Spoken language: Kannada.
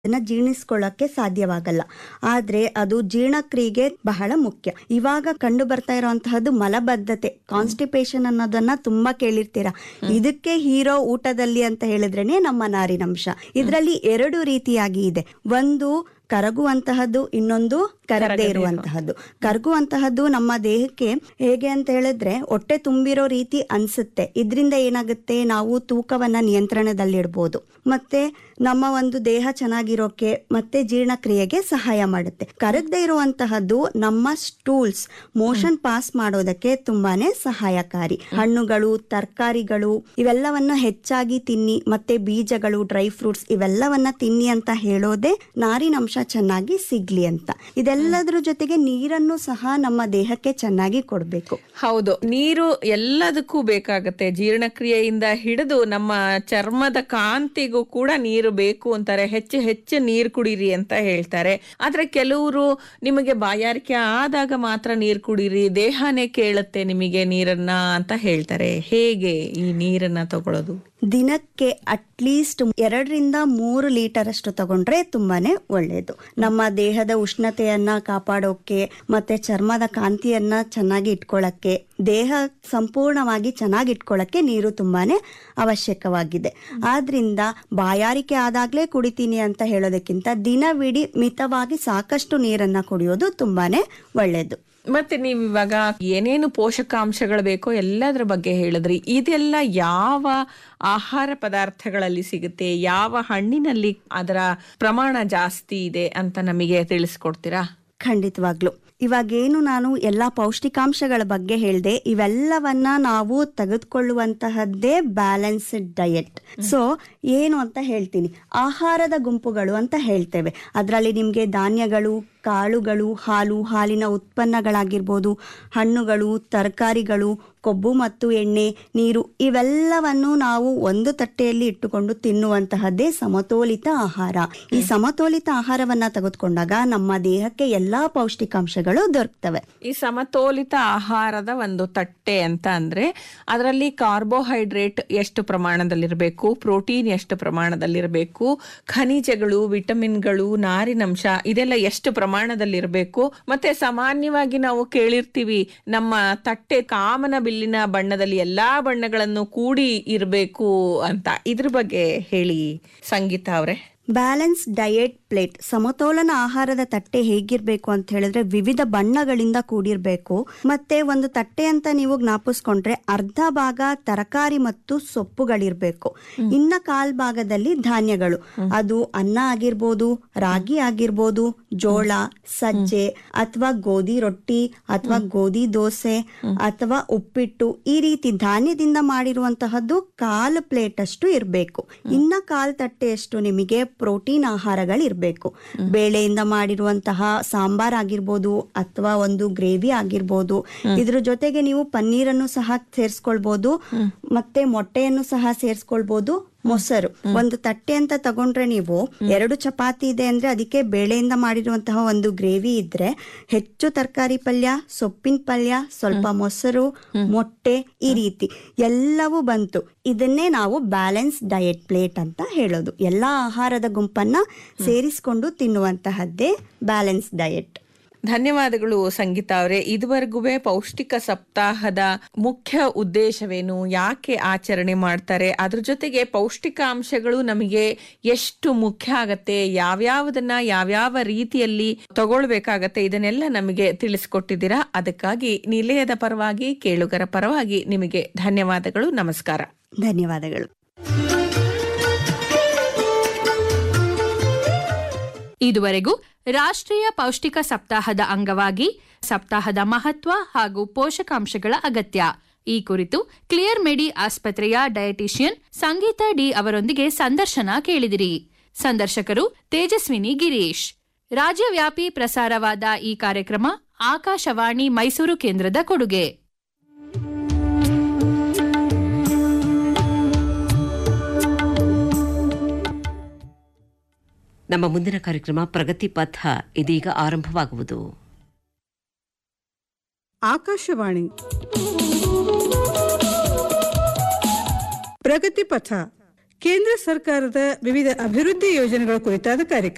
ಅದನ್ನ ಜೀರ್ಣಿಸ್ಕೊಳ್ಳಕ್ಕೆ ಸಾಧ್ಯವಾಗಲ್ಲ ಆದ್ರೆ ಅದು ಜೀರ್ಣಕ್ರಿಯೆಗೆ ಬಹಳ ಮುಖ್ಯ ಇವಾಗ ಕಂಡು ಬರ್ತಾ ಇರುವಂತಹದ್ದು ಮಲಬದ್ಧತೆ ಕಾನ್ಸ್ಟಿಪೇಷನ್ ಅನ್ನೋದನ್ನ ತುಂಬಾ ಕೇಳಿರ್ತೀರಾ ಇದಕ್ಕೆ ಹೀರೋ ಊಟದಲ್ಲಿ ಅಂತ ಹೇಳಿದ್ರೇನೆ ನಮ್ಮ ನಾರಿನಂಶ ಇದರಲ್ಲಿ ಎರಡು ರೀತಿಯಾಗಿ ಇದೆ ಒಂದು ಕರಗುವಂತಹದ್ದು ಇನ್ನೊಂದು ಕರಗದೆ ಇರುವಂತಹದ್ದು ಕರಗುವಂತಹದ್ದು ನಮ್ಮ ದೇಹಕ್ಕೆ ಹೇಗೆ ಅಂತ ಹೇಳಿದ್ರೆ ಹೊಟ್ಟೆ ತುಂಬಿರೋ ರೀತಿ ಅನ್ಸುತ್ತೆ ಇದರಿಂದ ಏನಾಗುತ್ತೆ ನಾವು ತೂಕವನ್ನ ನಿಯಂತ್ರಣದಲ್ಲಿಡ್ಬೋದು ಮತ್ತೆ ನಮ್ಮ ಒಂದು ದೇಹ ಚೆನ್ನಾಗಿರೋಕೆ ಮತ್ತೆ ಜೀರ್ಣಕ್ರಿಯೆಗೆ ಸಹಾಯ ಮಾಡುತ್ತೆ ಕರಗದೆ ಇರುವಂತಹದ್ದು ನಮ್ಮ ಸ್ಟೂಲ್ಸ್ ಮೋಷನ್ ಪಾಸ್ ಮಾಡೋದಕ್ಕೆ ತುಂಬಾನೇ ಸಹಾಯಕಾರಿ ಹಣ್ಣುಗಳು ತರಕಾರಿಗಳು ಇವೆಲ್ಲವನ್ನ ಹೆಚ್ಚಾಗಿ ತಿನ್ನಿ ಮತ್ತೆ ಬೀಜಗಳು ಡ್ರೈ ಫ್ರೂಟ್ಸ್ ಇವೆಲ್ಲವನ್ನ ತಿನ್ನಿ ಅಂತ ಹೇಳೋದೇ ನಾರಿನಂಶ ಚೆನ್ನಾಗಿ ಸಿಗ್ಲಿ ಅಂತ ಇದೆಲ್ಲದ್ರ ಜೊತೆಗೆ ನೀರನ್ನು ಸಹ ನಮ್ಮ ದೇಹಕ್ಕೆ ಚೆನ್ನಾಗಿ ಕೊಡ್ಬೇಕು ಹೌದು ನೀರು ಎಲ್ಲದಕ್ಕೂ ಬೇಕಾಗತ್ತೆ ಜೀರ್ಣಕ್ರಿಯೆಯಿಂದ ಹಿಡಿದು ನಮ್ಮ ಚರ್ಮದ ಕಾಂತಿಗೂ ಕೂಡ ನೀರು ಬೇಕು ಅಂತಾರೆ ಹೆಚ್ಚು ಹೆಚ್ಚು ನೀರು ಕುಡೀರಿ ಅಂತ ಹೇಳ್ತಾರೆ ಆದ್ರೆ ಕೆಲವರು ನಿಮಗೆ ಬಾಯಾರಿಕೆ ಆದಾಗ ಮಾತ್ರ ನೀರು ಕುಡೀರಿ ದೇಹನೇ ಕೇಳುತ್ತೆ ನಿಮಗೆ ನೀರನ್ನ ಅಂತ ಹೇಳ್ತಾರೆ ಹೇಗೆ ಈ ನೀರನ್ನ ತಗೊಳ್ಳೋದು ದಿನಕ್ಕೆ ಅಟ್ಲೀಸ್ಟ್ ಎರಡರಿಂದ ಮೂರು ಲೀಟರ್ ಅಷ್ಟು ತಗೊಂಡ್ರೆ ತುಂಬಾನೇ ಒಳ್ಳೆಯದು ನಮ್ಮ ದೇಹದ ಉಷ್ಣತೆಯನ್ನ ಕಾಪಾಡೋಕೆ ಮತ್ತೆ ಚರ್ಮದ ಕಾಂತಿಯನ್ನ ಚೆನ್ನಾಗಿ ಇಟ್ಕೊಳ್ಳಕ್ಕೆ ದೇಹ ಸಂಪೂರ್ಣವಾಗಿ ಚೆನ್ನಾಗಿ ಇಟ್ಕೊಳ್ಳಕ್ಕೆ ನೀರು ತುಂಬಾನೇ ಅವಶ್ಯಕವಾಗಿದೆ ಆದ್ರಿಂದ ಬಾಯಾರಿಕೆ ಆದಾಗ್ಲೇ ಕುಡಿತೀನಿ ಅಂತ ಹೇಳೋದಕ್ಕಿಂತ ದಿನವಿಡೀ ಮಿತವಾಗಿ ಸಾಕಷ್ಟು ನೀರನ್ನ ಕುಡಿಯೋದು ತುಂಬಾನೇ ಒಳ್ಳೆಯದು ಮತ್ತೆ ನೀವು ಇವಾಗ ಏನೇನು ಪೋಷಕಾಂಶಗಳು ಬೇಕೋ ಎಲ್ಲದರ ಬಗ್ಗೆ ಹೇಳಿದ್ರಿ ಇದೆಲ್ಲ ಯಾವ ಆಹಾರ ಪದಾರ್ಥಗಳಲ್ಲಿ ಸಿಗುತ್ತೆ ಯಾವ ಹಣ್ಣಿನಲ್ಲಿ ಅದರ ಪ್ರಮಾಣ ಜಾಸ್ತಿ ಇದೆ ಅಂತ ನಮಗೆ ತಿಳಿಸ್ಕೊಡ್ತೀರಾ ಖಂಡಿತವಾಗ್ಲು ಇವಾಗೇನು ನಾನು ಎಲ್ಲಾ ಪೌಷ್ಟಿಕಾಂಶಗಳ ಬಗ್ಗೆ ಹೇಳಿದೆ ಇವೆಲ್ಲವನ್ನ ನಾವು ತೆಗೆದುಕೊಳ್ಳುವಂತಹದ್ದೇ ಬ್ಯಾಲೆನ್ಸ್ಡ್ ಡಯಟ್ ಸೊ ಏನು ಅಂತ ಹೇಳ್ತೀನಿ ಆಹಾರದ ಗುಂಪುಗಳು ಅಂತ ಹೇಳ್ತೇವೆ ಅದರಲ್ಲಿ ನಿಮಗೆ ಧಾನ್ಯಗಳು ಕಾಳುಗಳು ಹಾಲು ಹಾಲಿನ ಉತ್ಪನ್ನಗಳಾಗಿರ್ಬೋದು ಹಣ್ಣುಗಳು ತರಕಾರಿಗಳು ಕೊಬ್ಬು ಮತ್ತು ಎಣ್ಣೆ ನೀರು ಇವೆಲ್ಲವನ್ನು ನಾವು ಒಂದು ತಟ್ಟೆಯಲ್ಲಿ ಇಟ್ಟುಕೊಂಡು ತಿನ್ನುವಂತಹದ್ದೇ ಸಮತೋಲಿತ ಆಹಾರ ಈ ಸಮತೋಲಿತ ಆಹಾರವನ್ನ ತೆಗೆದುಕೊಂಡಾಗ ನಮ್ಮ ದೇಹಕ್ಕೆ ಎಲ್ಲಾ ಪೌಷ್ಟಿಕಾಂಶಗಳು ದೊರಕ್ತವೆ ಈ ಸಮತೋಲಿತ ಆಹಾರದ ಒಂದು ತಟ್ಟೆ ಅಂತ ಅಂದ್ರೆ ಅದರಲ್ಲಿ ಕಾರ್ಬೋಹೈಡ್ರೇಟ್ ಎಷ್ಟು ಪ್ರಮಾಣದಲ್ಲಿರಬೇಕು ಪ್ರೋಟೀನ್ ಎಷ್ಟು ಪ್ರಮಾಣದಲ್ಲಿರಬೇಕು ಖನಿಜಗಳು ವಿಟಮಿನ್ಗಳು ನಾರಿನಂಶ ಇದೆಲ್ಲ ಎಷ್ಟು ಪ್ರಮಾಣದಲ್ಲಿರಬೇಕು ಮತ್ತೆ ಸಾಮಾನ್ಯವಾಗಿ ನಾವು ಕೇಳಿರ್ತೀವಿ ನಮ್ಮ ತಟ್ಟೆ ಕಾಮನ ಬಿಲ್ಲಿನ ಬಣ್ಣದಲ್ಲಿ ಎಲ್ಲಾ ಬಣ್ಣಗಳನ್ನು ಕೂಡಿ ಇರಬೇಕು ಅಂತ ಇದ್ರ ಬಗ್ಗೆ ಹೇಳಿ ಸಂಗೀತ ಅವ್ರೆ ಬ್ಯಾಲೆನ್ಸ್ ಡಯಟ್ ಪ್ಲೇಟ್ ಸಮತೋಲನ ಆಹಾರದ ತಟ್ಟೆ ಹೇಗಿರ್ಬೇಕು ಅಂತ ಹೇಳಿದ್ರೆ ವಿವಿಧ ಬಣ್ಣಗಳಿಂದ ಕೂಡಿರ್ಬೇಕು ಮತ್ತೆ ಒಂದು ತಟ್ಟೆ ಅಂತ ನೀವು ಜ್ಞಾಪಿಸ್ಕೊಂಡ್ರೆ ಅರ್ಧ ಭಾಗ ತರಕಾರಿ ಮತ್ತು ಸೊಪ್ಪುಗಳಿರ್ಬೇಕು ಇನ್ನ ಕಾಲ್ ಭಾಗದಲ್ಲಿ ಧಾನ್ಯಗಳು ಅದು ಅನ್ನ ಆಗಿರ್ಬೋದು ರಾಗಿ ಆಗಿರ್ಬೋದು ಜೋಳ ಸಜ್ಜೆ ಅಥವಾ ಗೋಧಿ ರೊಟ್ಟಿ ಅಥವಾ ಗೋಧಿ ದೋಸೆ ಅಥವಾ ಉಪ್ಪಿಟ್ಟು ಈ ರೀತಿ ಧಾನ್ಯದಿಂದ ಮಾಡಿರುವಂತಹದ್ದು ಕಾಲು ಪ್ಲೇಟ್ ಅಷ್ಟು ಇರಬೇಕು ಇನ್ನ ಕಾಲ್ ತಟ್ಟೆಯಷ್ಟು ನಿಮಗೆ ಪ್ರೋಟೀನ್ ಆಹಾರಗಳಿರ್ಬೇಕು ಬೇಳೆಯಿಂದ ಮಾಡಿರುವಂತಹ ಸಾಂಬಾರ್ ಆಗಿರ್ಬೋದು ಅಥವಾ ಒಂದು ಗ್ರೇವಿ ಆಗಿರ್ಬೋದು ಇದ್ರ ಜೊತೆಗೆ ನೀವು ಪನ್ನೀರನ್ನು ಸಹ ಸೇರಿಸ್ಕೊಳ್ಬಹುದು ಮತ್ತೆ ಮೊಟ್ಟೆಯನ್ನು ಸಹ ಸೇರಿಸ್ಕೊಳ್ಬಹುದು ಮೊಸರು ಒಂದು ತಟ್ಟೆ ಅಂತ ತಗೊಂಡ್ರೆ ನೀವು ಎರಡು ಚಪಾತಿ ಇದೆ ಅಂದ್ರೆ ಅದಕ್ಕೆ ಬೇಳೆಯಿಂದ ಮಾಡಿರುವಂತಹ ಒಂದು ಗ್ರೇವಿ ಇದ್ರೆ ಹೆಚ್ಚು ತರಕಾರಿ ಪಲ್ಯ ಸೊಪ್ಪಿನ ಪಲ್ಯ ಸ್ವಲ್ಪ ಮೊಸರು ಮೊಟ್ಟೆ ಈ ರೀತಿ ಎಲ್ಲವೂ ಬಂತು ಇದನ್ನೇ ನಾವು ಬ್ಯಾಲೆನ್ಸ್ ಡಯಟ್ ಪ್ಲೇಟ್ ಅಂತ ಹೇಳೋದು ಎಲ್ಲಾ ಆಹಾರದ ಗುಂಪನ್ನ ಸೇರಿಸ್ಕೊಂಡು ತಿನ್ನುವಂತಹದ್ದೇ ಬ್ಯಾಲೆನ್ಸ್ ಡಯಟ್ ಧನ್ಯವಾದಗಳು ಸಂಗೀತ ಅವರೇ ಇದುವರೆಗೂ ಪೌಷ್ಟಿಕ ಸಪ್ತಾಹದ ಮುಖ್ಯ ಉದ್ದೇಶವೇನು ಯಾಕೆ ಆಚರಣೆ ಮಾಡ್ತಾರೆ ಅದ್ರ ಜೊತೆಗೆ ಪೌಷ್ಟಿಕಾಂಶಗಳು ನಮಗೆ ಎಷ್ಟು ಮುಖ್ಯ ಆಗತ್ತೆ ಯಾವ್ಯಾವುದನ್ನ ಯಾವ್ಯಾವ ರೀತಿಯಲ್ಲಿ ತಗೊಳ್ಬೇಕಾಗತ್ತೆ ಇದನ್ನೆಲ್ಲ ನಮಗೆ ತಿಳಿಸ್ಕೊಟ್ಟಿದ್ದೀರಾ ಅದಕ್ಕಾಗಿ ನಿಲಯದ ಪರವಾಗಿ ಕೇಳುಗರ ಪರವಾಗಿ ನಿಮಗೆ ಧನ್ಯವಾದಗಳು ನಮಸ್ಕಾರ ಧನ್ಯವಾದಗಳು ಇದುವರೆಗೂ ರಾಷ್ಟ್ರೀಯ ಪೌಷ್ಟಿಕ ಸಪ್ತಾಹದ ಅಂಗವಾಗಿ ಸಪ್ತಾಹದ ಮಹತ್ವ ಹಾಗೂ ಪೋಷಕಾಂಶಗಳ ಅಗತ್ಯ ಈ ಕುರಿತು ಕ್ಲಿಯರ್ ಮೆಡಿ ಆಸ್ಪತ್ರೆಯ ಡಯಟಿಷಿಯನ್ ಸಂಗೀತ ಡಿ ಅವರೊಂದಿಗೆ ಸಂದರ್ಶನ ಕೇಳಿದಿರಿ ಸಂದರ್ಶಕರು ತೇಜಸ್ವಿನಿ ಗಿರೀಶ್ ರಾಜ್ಯವ್ಯಾಪಿ ಪ್ರಸಾರವಾದ ಈ ಕಾರ್ಯಕ್ರಮ ಆಕಾಶವಾಣಿ ಮೈಸೂರು ಕೇಂದ್ರದ ಕೊಡುಗೆ ನಮ್ಮ ಮುಂದಿನ ಕಾರ್ಯಕ್ರಮ ಪ್ರಗತಿ ಪಥ ಇದೀಗ ಆರಂಭವಾಗುವುದು ಆಕಾಶವಾಣಿ ಪ್ರಗತಿ ಪಥ ಕೇಂದ್ರ ಸರ್ಕಾರದ ವಿವಿಧ ಅಭಿವೃದ್ಧಿ ಯೋಜನೆಗಳ ಕುರಿತಾದ ಕಾರ್ಯಕ್ರಮ